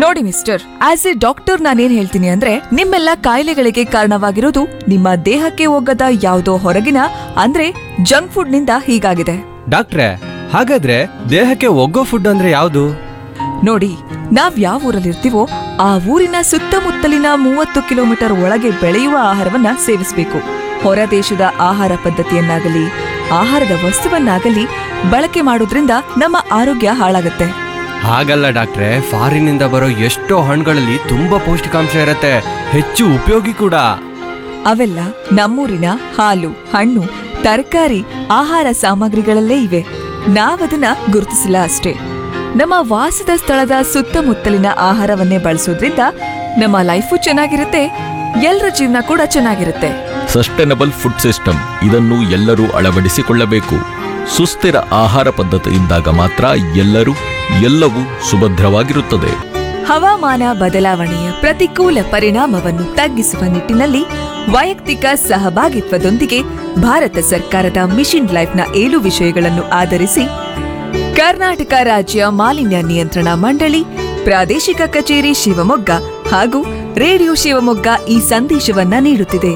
ನೋಡಿ mister as A doctor ನಾನೇನ್ ಹೇಳ್ತೀನಿ ಅಂದ್ರೆ ನಿಮ್ಮೆಲ್ಲ ಕಾಯಿಲೆಗಳಿಗೆ ಕಾರಣವಾಗಿರೋದು ನಿಮ್ಮ ದೇಹಕ್ಕೆ ಹೋಗದ ಯಾವುದೋ ಹೊರಗಿನ ಅಂದ್ರೆ ಜಂಕ್ ಫುಡ್ ನಿಂದ ಹೀಗಾಗಿದೆ ಡಾಕ್ಟ್ರೆ ಹಾಗಾದ್ರೆ ದೇಹಕ್ಕೆ ಒಗ್ಗೋ ಫುಡ್ ಅಂದ್ರೆ ಯಾವುದು ನೋಡಿ ನಾವ್ ಯಾವ ಊರಲ್ಲಿರ್ತೀವೋ ಆ ಊರಿನ ಸುತ್ತಮುತ್ತಲಿನ ಮೂವತ್ತು ಕಿಲೋಮೀಟರ್ ಒಳಗೆ ಬೆಳೆಯುವ ಆಹಾರವನ್ನ ಸೇವಿಸಬೇಕು ಹೊರ ದೇಶದ ಆಹಾರ ಪದ್ಧತಿಯನ್ನಾಗಲಿ ಆಹಾರದ ವಸ್ತುವನ್ನಾಗಲಿ ಬಳಕೆ ಮಾಡೋದ್ರಿಂದ ನಮ್ಮ ಆರೋಗ್ಯ ಹಾಳಾಗುತ್ತೆ ಹಾಗಲ್ಲ ಡಾಕ್ಟ್ರೆ ಫಾರಿನಿಂದ ಬರೋ ಎಷ್ಟೋ ಹಣ್ಣುಗಳಲ್ಲಿ ತುಂಬಾ ಪೌಷ್ಟಿಕಾಂಶ ಇರತ್ತೆ ಹೆಚ್ಚು ಉಪಯೋಗಿ ಕೂಡ ಅವೆಲ್ಲ ನಮ್ಮೂರಿನ ಹಾಲು ಹಣ್ಣು ತರಕಾರಿ ಆಹಾರ ಸಾಮಗ್ರಿಗಳಲ್ಲೇ ಇವೆ ನಾವದನ್ನ ಗುರುತಿಸಿಲ್ಲ ಅಷ್ಟೇ ನಮ್ಮ ವಾಸದ ಸ್ಥಳದ ಸುತ್ತಮುತ್ತಲಿನ ಆಹಾರವನ್ನೇ ಬಳಸೋದ್ರಿಂದ ನಮ್ಮ ಲೈಫು ಚೆನ್ನಾಗಿರುತ್ತೆ ಎಲ್ಲರ ಜೀವನ ಕೂಡ ಚೆನ್ನಾಗಿರುತ್ತೆ ಸಸ್ಟೈನಬಲ್ ಫುಡ್ ಸಿಸ್ಟಮ್ ಇದನ್ನು ಎಲ್ಲರೂ ಅಳವಡಿಸಿಕೊಳ್ಳಬೇಕು ಸುಸ್ಥಿರ ಆಹಾರ ಪದ್ಧತಿ ಇದ್ದಾಗ ಮಾತ್ರ ಎಲ್ಲರೂ ಎಲ್ಲವೂ ಸುಭದ್ರವಾಗಿರುತ್ತದೆ ಹವಾಮಾನ ಬದಲಾವಣೆಯ ಪ್ರತಿಕೂಲ ಪರಿಣಾಮವನ್ನು ತಗ್ಗಿಸುವ ನಿಟ್ಟಿನಲ್ಲಿ ವೈಯಕ್ತಿಕ ಸಹಭಾಗಿತ್ವದೊಂದಿಗೆ ಭಾರತ ಸರ್ಕಾರದ ಮಿಷನ್ ಲೈಫ್ನ ಏಳು ವಿಷಯಗಳನ್ನು ಆಧರಿಸಿ ಕರ್ನಾಟಕ ರಾಜ್ಯ ಮಾಲಿನ್ಯ ನಿಯಂತ್ರಣ ಮಂಡಳಿ ಪ್ರಾದೇಶಿಕ ಕಚೇರಿ ಶಿವಮೊಗ್ಗ ಹಾಗೂ ರೇಡಿಯೋ ಶಿವಮೊಗ್ಗ ಈ ಸಂದೇಶವನ್ನ ನೀಡುತ್ತಿದೆ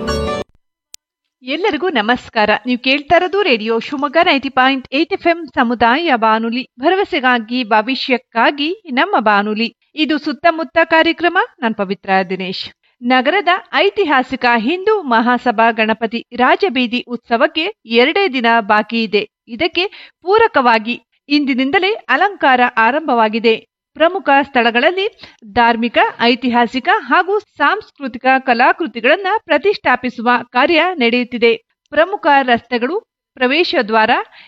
ಎಲ್ಲರಿಗೂ ನಮಸ್ಕಾರ ನೀವು ಕೇಳ್ತಾ ಇರೋದು radio Shivamogga ninety point eight F M ಸಮುದಾಯ ಬಾನುಲಿ ಭರವಸೆಗಾಗಿ ಭವಿಷ್ಯಕ್ಕಾಗಿ ನಮ್ಮ ಬಾನುಲಿ ಇದು ಸುತ್ತಮುತ್ತ ಕಾರ್ಯಕ್ರಮ ನಾನು ಪವಿತ್ರ ದಿನೇಶ್ ನಗರದ ಐತಿಹಾಸಿಕ ಹಿಂದೂ ಮಹಾಸಭಾ ಗಣಪತಿ ರಾಜಬೀದಿ ಉತ್ಸವಕ್ಕೆ ಎರಡೇ ದಿನ ಬಾಕಿ ಇದೆ ಇದಕ್ಕೆ ಪೂರಕವಾಗಿ ಇಂದಿನಿಂದಲೇ ಅಲಂಕಾರ ಆರಂಭವಾಗಿದೆ ಪ್ರಮುಖ ಸ್ಥಳಗಳಲ್ಲಿ ಧಾರ್ಮಿಕ ಐತಿಹಾಸಿಕ ಹಾಗೂ ಸಾಂಸ್ಕೃತಿಕ ಕಲಾಕೃತಿಗಳನ್ನ ಪ್ರತಿಷ್ಠಾಪಿಸುವ ಕಾರ್ಯ ನಡೆಯುತ್ತಿದೆ ಪ್ರಮುಖ ರಸ್ತೆಗಳು ಪ್ರವೇಶ ದ್ವಾರ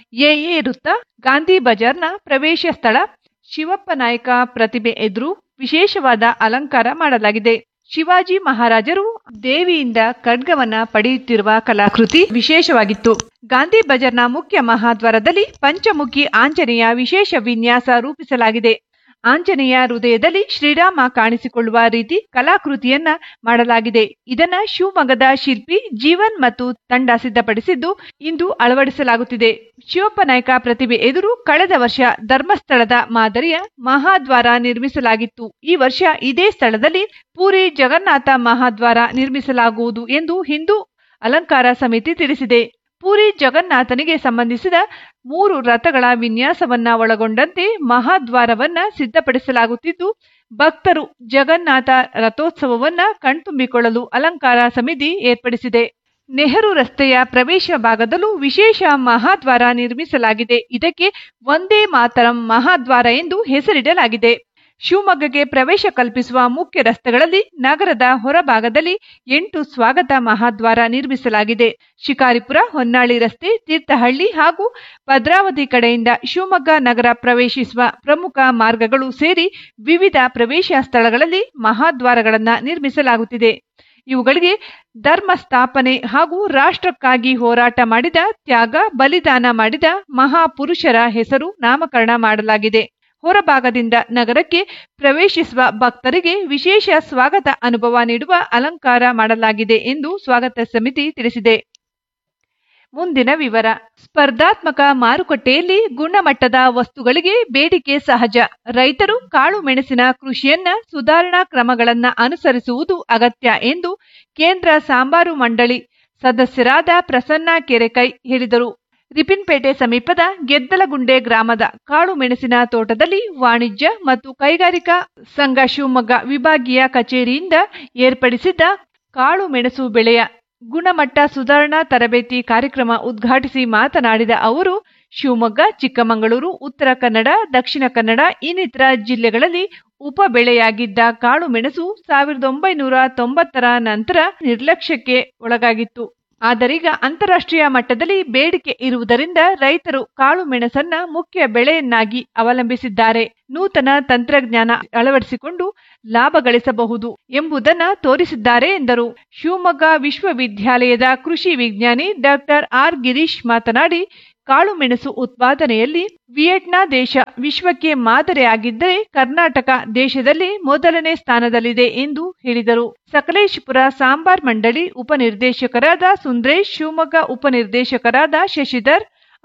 ಎಎ ವೃತ್ತ ಗಾಂಧಿ ಬಜಾರ್ನ ಪ್ರವೇಶ ಸ್ಥಳ ಶಿವಪ್ಪ ನಾಯಕ ಪ್ರತಿಮೆ ಎದುರು ವಿಶೇಷವಾದ ಅಲಂಕಾರ ಮಾಡಲಾಗಿದೆ ಶಿವಾಜಿ ಮಹಾರಾಜರು ದೇವಿಯಿಂದ ಖಡ್ಗವನ್ನ ಪಡೆಯುತ್ತಿರುವ ಕಲಾಕೃತಿ ವಿಶೇಷವಾಗಿತ್ತು ಗಾಂಧಿ ಬಜಾರ್ನ ಮುಖ್ಯ ಮಹಾದ್ವಾರದಲ್ಲಿ ಪಂಚಮುಖಿ ಆಂಜನೇಯ ವಿಶೇಷ ವಿನ್ಯಾಸ ರೂಪಿಸಲಾಗಿದೆ ಆಂಜನೇಯ ಹೃದಯದಲ್ಲಿ ಶ್ರೀರಾಮ ಕಾಣಿಸಿಕೊಳ್ಳುವ ರೀತಿ ಕಲಾಕೃತಿಯನ್ನ ಮಾಡಲಾಗಿದೆ ಇದನ್ನ ಶಿವಮೊಗ್ಗದ ಶಿಲ್ಪಿ ಜೀವನ್ ಮತ್ತು ತಂಡ ಸಿದ್ಧಪಡಿಸಿದ್ದು ಇಂದು ಅಳವಡಿಸಲಾಗುತ್ತಿದೆ ಶಿವಪ್ಪ ನಾಯಕ ಪ್ರತಿಭೆ ಎದುರು ಕಳೆದ ವರ್ಷ ಧರ್ಮಸ್ಥಳದ ಮಾದರಿಯ ಮಹಾದ್ವಾರ ನಿರ್ಮಿಸಲಾಗಿತ್ತು ಈ ವರ್ಷ ಇದೇ ಸ್ಥಳದಲ್ಲಿ ಪೂರಿ ಜಗನ್ನಾಥ ಮಹಾದ್ವಾರ ನಿರ್ಮಿಸಲಾಗುವುದು ಎಂದು ಹಿಂದೂ ಅಲಂಕಾರ ಸಮಿತಿ ತಿಳಿಸಿದೆ ಪೂರಿ ಜಗನ್ನಾಥನಿಗೆ ಸಂಬಂಧಿಸಿದ ಮೂರು ರಥಗಳ ವಿನ್ಯಾಸವನ್ನ ಒಳಗೊಂಡಂತೆ ಮಹಾದ್ವಾರವನ್ನ ಸಿದ್ಧಪಡಿಸಲಾಗುತ್ತಿದ್ದು ಭಕ್ತರು ಜಗನ್ನಾಥ ರಥೋತ್ಸವವನ್ನ ಕಣ್ತುಂಬಿಕೊಳ್ಳಲು ಅಲಂಕಾರ ಸಮಿತಿ ಏರ್ಪಡಿಸಿದೆ ನೆಹರು ರಸ್ತೆಯ ಪ್ರವೇಶ ಭಾಗದಲ್ಲೂ ವಿಶೇಷ ಮಹಾದ್ವಾರ ನಿರ್ಮಿಸಲಾಗಿದೆ ಇದಕ್ಕೆ ಒಂದೇ ಮಾತರಂ ಮಹಾದ್ವಾರ ಎಂದು ಹೆಸರಿಡಲಾಗಿದೆ ಶಿವಮೊಗ್ಗಕ್ಕೆ ಪ್ರವೇಶ ಕಲ್ಪಿಸುವ ಮುಖ್ಯ ರಸ್ತೆಗಳಲ್ಲಿ ನಗರದ ಹೊರಭಾಗದಲ್ಲಿ ಎಂಟು ಸ್ವಾಗತ ಮಹಾದ್ವಾರ ನಿರ್ಮಿಸಲಾಗಿದೆ ಶಿಕಾರಿಪುರ ಹೊನ್ನಾಳಿ ರಸ್ತೆ ತೀರ್ಥಹಳ್ಳಿ ಹಾಗೂ ಭದ್ರಾವತಿ ಕಡೆಯಿಂದ ಶಿವಮೊಗ್ಗ ನಗರ ಪ್ರವೇಶಿಸುವ ಪ್ರಮುಖ ಮಾರ್ಗಗಳು ಸೇರಿ ವಿವಿಧ ಪ್ರವೇಶ ಸ್ಥಳಗಳಲ್ಲಿ ಮಹಾದ್ವಾರಗಳನ್ನ ನಿರ್ಮಿಸಲಾಗುತ್ತಿದೆ ಇವುಗಳಿಗೆ ಧರ್ಮ ಸ್ಥಾಪನೆ ಹಾಗೂ ರಾಷ್ಟ್ರಕ್ಕಾಗಿ ಹೋರಾಟ ಮಾಡಿದ ತ್ಯಾಗ ಬಲಿದಾನ ಮಾಡಿದ ಮಹಾಪುರುಷರ ಹೆಸರು ನಾಮಕರಣ ಮಾಡಲಾಗಿದೆ ಹೊರಭಾಗದಿಂದ ನಗರಕ್ಕೆ ಪ್ರವೇಶಿಸುವ ಭಕ್ತರಿಗೆ ವಿಶೇಷ ಸ್ವಾಗತ ಅನುಭವ ನೀಡುವ ಅಲಂಕಾರ ಮಾಡಲಾಗಿದೆ ಎಂದು ಸ್ವಾಗತ ಸಮಿತಿ ತಿಳಿಸಿದೆ ಮುಂದಿನ ವಿವರ ಸ್ಪರ್ಧಾತ್ಮಕ ಮಾರುಕಟ್ಟೆಯಲ್ಲಿ ಗುಣಮಟ್ಟದ ವಸ್ತುಗಳಿಗೆ ಬೇಡಿಕೆ ಸಹಜ ರೈತರು ಕಾಳು ಮೆಣಸಿನ ಕೃಷಿಯನ್ನ ಸುಧಾರಣಾ ಕ್ರಮಗಳನ್ನ ಅನುಸರಿಸುವುದು ಅಗತ್ಯ ಎಂದು ಕೇಂದ್ರ ಸಾಂಬಾರು ಮಂಡಳಿ ಸದಸ್ಯರಾದ ಪ್ರಸನ್ನ ಕೆರೆಕೈ ಹೇಳಿದರು ರಿಪಿನ್ಪೇಟೆ ಸಮೀಪದ ಗೆದ್ದಲಗುಂಡೆ ಗ್ರಾಮದ ಕಾಳು ಮೆಣಸಿನ ತೋಟದಲ್ಲಿ ವಾಣಿಜ್ಯ ಮತ್ತು ಕೈಗಾರಿಕಾ ಸಂಘ ಶಿವಮೊಗ್ಗ ವಿಭಾಗೀಯ ಕಚೇರಿಯಿಂದ ಏರ್ಪಡಿಸಿದ್ದ ಕಾಳು ಮೆಣಸು ಬೆಳೆಯ ಗುಣಮಟ್ಟ ಸುಧಾರಣಾ ತರಬೇತಿ ಕಾರ್ಯಕ್ರಮ ಉದ್ಘಾಟಿಸಿ ಮಾತನಾಡಿದ ಅವರು ಶಿವಮೊಗ್ಗ ಚಿಕ್ಕಮಗಳೂರು ಉತ್ತರ ಕನ್ನಡ ದಕ್ಷಿಣ ಕನ್ನಡ ಇನ್ನಿತರ ಜಿಲ್ಲೆಗಳಲ್ಲಿ ಉಪ ಬೆಳೆಯಾಗಿದ್ದ ಕಾಳು ಮೆಣಸು ಸಾವಿರದ ಒಂಬೈನೂರ ತೊಂಬತ್ತರ ನಂತರ ನಿರ್ಲಕ್ಷ್ಯಕ್ಕೆ ಒಳಗಾಗಿತ್ತು ಆದರೀಗ ಅಂತಾರಾಷ್ಟ್ರೀಯ ಮಟ್ಟದಲ್ಲಿ ಬೇಡಿಕೆ ಇರುವುದರಿಂದ ರೈತರು ಕಾಳು ಮೆಣಸನ್ನ ಮುಖ್ಯ ಬೆಳೆಯನ್ನಾಗಿ ಅವಲಂಬಿಸಿದ್ದಾರೆ ನೂತನ ತಂತ್ರಜ್ಞಾನ ಅಳವಡಿಸಿಕೊಂಡು ಲಾಭ ಗಳಿಸಬಹುದು ಎಂಬುದನ್ನ ತೋರಿಸಿದ್ದಾರೆ ಎಂದರು ಶಿವಮೊಗ್ಗ ವಿಶ್ವವಿದ್ಯಾಲಯದ ಕೃಷಿ ವಿಜ್ಞಾನಿ ಡಾಕ್ಟರ್ ಆರ್ ಗಿರೀಶ್ ಮಾತನಾಡಿ ಕಾಳು ಮೆಣಸು ಉತ್ಪಾದನೆಯಲ್ಲಿ ವಿಯೆಟ್ನಾ ದೇಶ ವಿಶ್ವಕ್ಕೆ ಮಾದರಿಯಾಗಿದ್ದರೆ ಕರ್ನಾಟಕ ದೇಶದಲ್ಲಿ ಮೊದಲನೇ ಸ್ಥಾನದಲ್ಲಿದೆ ಎಂದು ಹೇಳಿದರು ಸಕಲೇಶಪುರ ಸಾಂಬಾರ್ ಮಂಡಳಿ ಉಪನಿರ್ದೇಶಕರಾದ ಸುಂದ್ರೇಶ್ ಶಿವಮೊಗ್ಗ ಉಪನಿರ್ದೇಶಕರಾದ ಶಶಿಧರ್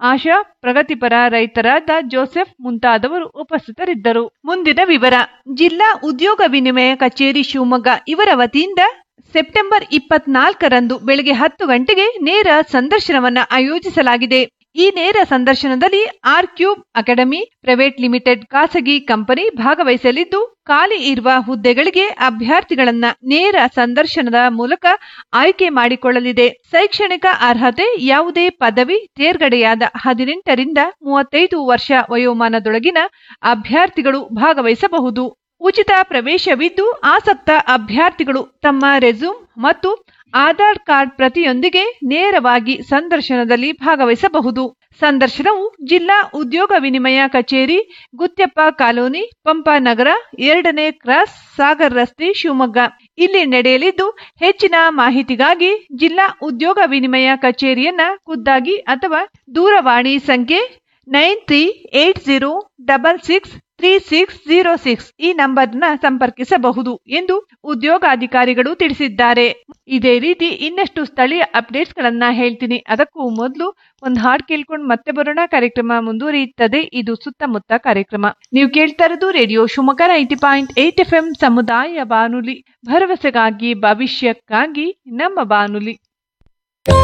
ಆಶಾ ಪ್ರಗತಿಪರ ರೈತರಾದ ಜೋಸೆಫ್ ಮುಂತಾದವರು ಉಪಸ್ಥಿತರಿದ್ದರು ಮುಂದಿನ ವಿವರ ಜಿಲ್ಲಾ ಉದ್ಯೋಗ ವಿನಿಮಯ ಕಚೇರಿ ಶಿವಮೊಗ್ಗ ಇವರ ವತಿಯಿಂದ ಸೆಪ್ಟೆಂಬರ್ ಇಪ್ಪತ್ನಾಲ್ಕರಂದು ಬೆಳಗ್ಗೆ ಹತ್ತು ಗಂಟೆಗೆ ನೇರ ಸಂದರ್ಶನವನ್ನ ಆಯೋಜಿಸಲಾಗಿದೆ ಈ ನೇರ ಸಂದರ್ಶನದಲ್ಲಿ R cube academy private limited ಖಾಸಗಿ ಕಂಪನಿ ಭಾಗವಹಿಸಲಿದ್ದು ಖಾಲಿ ಇರುವ ಹುದ್ದೆಗಳಿಗೆ ಅಭ್ಯರ್ಥಿಗಳನ್ನ ನೇರ ಸಂದರ್ಶನದ ಮೂಲಕ ಆಯ್ಕೆ ಮಾಡಿಕೊಳ್ಳಲಿದೆ ಶೈಕ್ಷಣಿಕ ಅರ್ಹತೆ ಯಾವುದೇ ಪದವಿ ತೇರ್ಗಡೆಯಾದ ಹದಿನೆಂಟರಿಂದ ಮೂವತ್ತೈದು ವರ್ಷ ವಯೋಮಾನದೊಳಗಿನ ಅಭ್ಯರ್ಥಿಗಳು ಭಾಗವಹಿಸಬಹುದು ಉಚಿತ ಪ್ರವೇಶವಿದ್ದು ಆಸಕ್ತ ಅಭ್ಯರ್ಥಿಗಳು ತಮ್ಮ ರೆಸ್ಯೂಮ್ ಮತ್ತು ಆಧಾರ್ ಕಾರ್ಡ್ ಪ್ರತಿಯೊಂದಿಗೆ ನೇರವಾಗಿ ಸಂದರ್ಶನದಲ್ಲಿ ಭಾಗವಹಿಸಬಹುದು ಸಂದರ್ಶನವು ಜಿಲ್ಲಾ ಉದ್ಯೋಗ ವಿನಿಮಯ ಕಚೇರಿ ಗುತ್ಯಪ್ಪ ಕಾಲೋನಿ ಪಂಪಾನಗರ ಎರಡನೇ ಕ್ರಾಸ್ ಸಾಗರ್ ರಸ್ತೆ ಶಿವಮೊಗ್ಗ ಇಲ್ಲಿ ನಡೆಯಲಿದ್ದು ಹೆಚ್ಚಿನ ಮಾಹಿತಿಗಾಗಿ ಜಿಲ್ಲಾ ಉದ್ಯೋಗ ವಿನಿಮಯ ಕಚೇರಿಯನ್ನ ಖುದ್ದಾಗಿ ಅಥವಾ ದೂರವಾಣಿ ಸಂಖ್ಯೆ nine three eight zero double six three six zero six ಈ ನಂಬರ್ನ ಸಂಪರ್ಕಿಸಬಹುದು ಎಂದು ಉದ್ಯೋಗಾಧಿಕಾರಿಗಳು ತಿಳಿಸಿದ್ದಾರೆ ಇದೇ ರೀತಿ ಇನ್ನಷ್ಟು ಸ್ಥಳೀಯ ಅಪ್ಡೇಟ್ಸ್ ಗಳನ್ನ ಹೇಳ್ತೀನಿ ಅದಕ್ಕೂ ಮೊದಲು ಒಂದು ಹಾಡ್ ಕೇಳ್ಕೊಂಡು ಮತ್ತೆ ಬರೋಣ ಕಾರ್ಯಕ್ರಮ ಮುಂದುವರಿಯುತ್ತದೆ ಇದು ಸುತ್ತಮುತ್ತ ಕಾರ್ಯಕ್ರಮ ನೀವು ಕೇಳ್ತಾ ಇರೋದು radio Shivamogga ninety point eight F M ಸಮುದಾಯ ಬಾನುಲಿ ಭರವಸೆಗಾಗಿ ಭವಿಷ್ಯಕ್ಕಾಗಿ ನಮ್ಮ ಬಾನುಲಿ